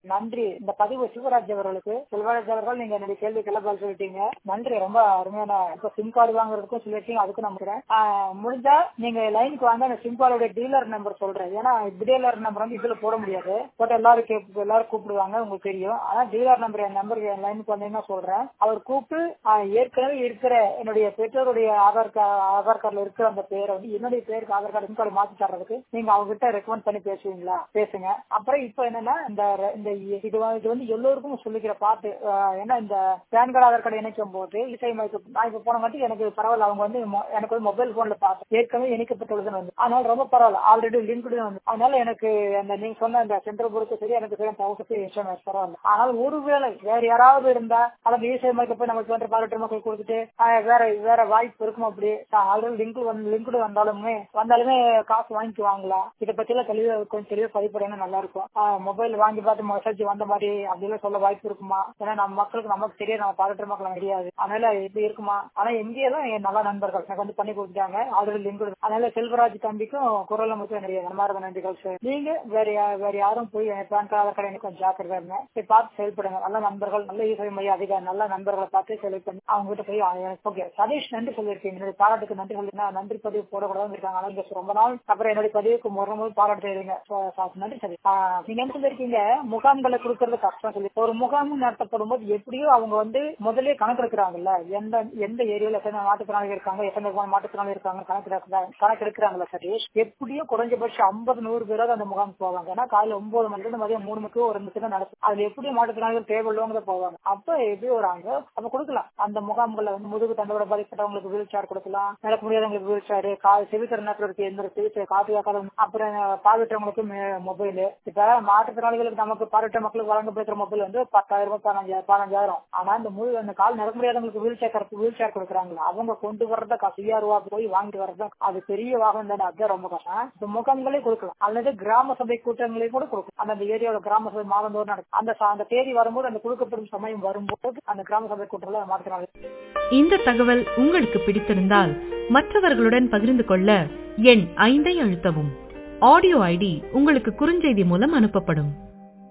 நன்றி இந்த பதிவு சிவராஜ் அவர்களுக்கு செல்வராஜ் அவர்கள் நீங்க என்னுடைய கேள்விக்கெல்லாம் பதில் சொல்லிட்டீங்க நன்றி ரொம்ப அருமையான இப்ப சிம் கார்டு வாங்குறதுக்கும் சொல்லிட்டீங்க அதுக்கும் நம்புறேன் ஆஹ் முடிஞ்சா நீங்க லைனுக்கு வாங்க அந்த சிம் கார்டோட டீலர் நம்பர் சொல்றேன் ஏன்னா டீலர் நம்பர் வந்து இதுல போட முடியாது போட்டு எல்லாரும் கேப் எல்லாரும் கூப்பிடுவாங்க உங்களுக்கு தெரியும் ஆனா டீலர் நம்பர் என் நம்பர் என் லைனுக்கு வந்தீங்கன்னா சொல்றேன் அவர் கூப்பிட்டு ஆஹ் ஏற்கனவே இருக்கிற என்னுடைய பெற்றோருடைய ஆதார் கார்டு ஆதார் கார்டுல இருக்கிற அந்த பேரை வந்து என்னுடைய பேருக்கு ஆதார் கார்டு சிம் கார்டு மாத்தி தர்றதுக்கு நீங்க அவங்க கிட்ட ரெக்கமெண்ட் பண்ணி பேசுவீங்களா பேசுங்க அப்புறம் இப்ப என்னன்னா இந்த இந்த இது வந்து- இது வந்து எல்லோருக்கும் சொல்லிக்கிற பாட்டு ஆஹ் ஏன்னா இந்த பேன் கார்டு ஆதார் கார்டு இணைக்கும் போது இசை மைக்கு நான் இப்ப போன வாட்டி எனக்கு பரவாயில்ல அவங்க வந்து மொ- எனக்கு வந்து மொபைல் போன்ல பார்த்தேன் ஏற்கனவே இணைக்கப்பட்டுள்ளதுன்னு வந்து அதனால ரொம்ப பரவாயில்ல ஆல்ரெடி லிங்க்டு வந்து அதனால எனக்கு அந்த நீங்க சொன்ன அந்த சென்ட்ரல் பொறுத்து சரி எனக்கு சரி தௌசண்ட் எஸ்எம்எஸ் பரவாயில்ல ஆனால் ஒருவேளை வேற யாராவது இருந்தா அந்த இசை மைக்கு போய் நமக்கு வந்து பாராட்டு மக்கள் கொடுத்துட்டு ஆஹ் வேற வேற வாய்ப்பு இருக்கும் அப்படி ஆல்ரெடி லிங்க் வந்து லிங்க்டு வந்தாலுமே வந்தாலுமே காசு வாங்கிக்குவாங்களா இதை பத்தி எல்லாம் தெளிவா கொஞ்சம் தெளிவா பதிப்படையா நல்லா இருக்கும் மொபைல் வாங்கி பார்த்து மெசேஜ் வந்த மாதிரி அப்படிலாம் சொல்ல வாய்ப்பு இருக்குமா ஏன்னா நம்ம மக்களுக்கு நமக்கு தெரியாது நம்ம பாராட்டு மக்கள் தெரியாது அதனால இது இருக்குமா ஆனா எங்கேயே தான் என் நல்ல நண்பர்கள் எனக்கு வந்து பண்ணி கொடுத்தாங்க ஆல்ரெடி லிங்க் அதனால செல்வராஜ் தம்பிக்கும் குரல் நமக்கு நிறைய நன்மார்ந்த நன்றிகள் சார் நீங்க வேற யா- வேற யாரும் போய் என் பேன் கார்டு ஆதார் கார்டு எனக்கு கொஞ்சம் ஜாக்கிரதா இருங்க போய் பார்த்து செயல்படுங்க நல்ல நண்பர்கள் நல்ல இசை மைய அதிகாரி நல்ல நண்பர்களை பார்த்து செலக்ட் பண்ணி அவங்க கிட்ட போய் ஓகே சதீஷ் நன்றி சொல்லியிருக்கீங்க என்னுடைய பாராட்டுக்கு நன்றி சொல்லி நன்றி பதிவு போடக்கூடாதுன்னு இருக்காங்க ஆனா இங்க ரொம்ப நாள் அப்புறம் என்னுடைய பதிவுக்கு முறை போது பாராட்டு செய்றீங்க So, so, நன்றி சரி நீங்க என்ன சொல்லிருக்கீங்க முகாம்களை கொடுக்கறது கஷ்டம் சொல்லி ஒரு முகாம் நடத்தப்படும் போது எப்படியோ அவங்க வந்து முதல்ல கணக்கு எடுக்கிறாங்கல்ல எந்த எந்த ஏரியால எத்தனை மாற்றுத்திறனாளிகள் இருக்காங்க எத்தனை மாற்றுத்திறனாளி இருக்காங்க கணக்கு எடுக்கிறாங்க கணக்கு எடுக்கிறாங்களா சதீஷ் எப்படியும் குறைஞ்சபட்சம் ஐம்பது நூறு பேராவது அந்த முகாம் போவாங்க ஏன்னா காலையில ஒன்பது மணில இருந்து மதியம் மூணு மணிக்கு ஒரு மணிக்கு தான் நடக்கும் அதுல எப்படியும் மாற்றுத்திறனாளிகள் தேவையில்லவங்க போவாங்க அப்ப எப்படி வராங்க அப்ப கொடுக்கலாம் அந்த முகாம்கள்ல வந்து முதுகு தண்டோட பாதிக்கப்பட்டவங்களுக்கு வீல் சேர் கொடுக்கலாம் நடக்க முடியாதவங்களுக்கு வீல் சேர் கால் செவித்திறனாக்கள் இருக்கு எந்த சிகிச்சை காத்து காக்காத அப்புறம் பார்வையற்றவங்களுக்கு மொபைல் இப்ப மாற்றுத்திறனாளிகளுக்கு நமக்கு பார்வையற்ற மக்களுக்கு வழங்கப்படுகிற மொபைல் வந்து பத்தாயிரம் ரூபாய் பதினஞ்சாயிரம் பதினஞ்சாயிரம் ஆனா அந்த முழு அந்த கால் நடக்க முடியாதவங்களுக்கு வீல் சேர் வீல் சேர் கொடுக்குறாங்களா அவங்க கொண்டு வர்றத ஐயாயிரம் ரூபாய் போய் வாங்கிட்டு வர்றது அது பெரிய வாகனம் தானே அதுதான் ரொம்ப கஷ்டம் இந்த முகாம்களே கொடுக்கலாம் அல்லது கிராம சபை கூட்டங்களையும் கூட கொடுக்கும் அந்த அந்த ஏரியாவோட கிராம சபை மாதந்தோறும் நடக்கும் அந்த ச- அந்த தேதி வரும்போது அந்த கொடுக்கப்படும் சமயம் வரும்போது அந்த கிராம சபை கூட்டத்தில் மாற்றுத்திறனாளி இந்த தகவல் உங்களுக்கு பிடித்திருந்தால் மற்றவர்களுடன் பகிர்ந்து கொள்ள எண் ஐந்தை அழுத்தவும் ஆடியோ ஐடி உங்களுக்கு குறுஞ்செய்தி மூலம் அனுப்பப்படும்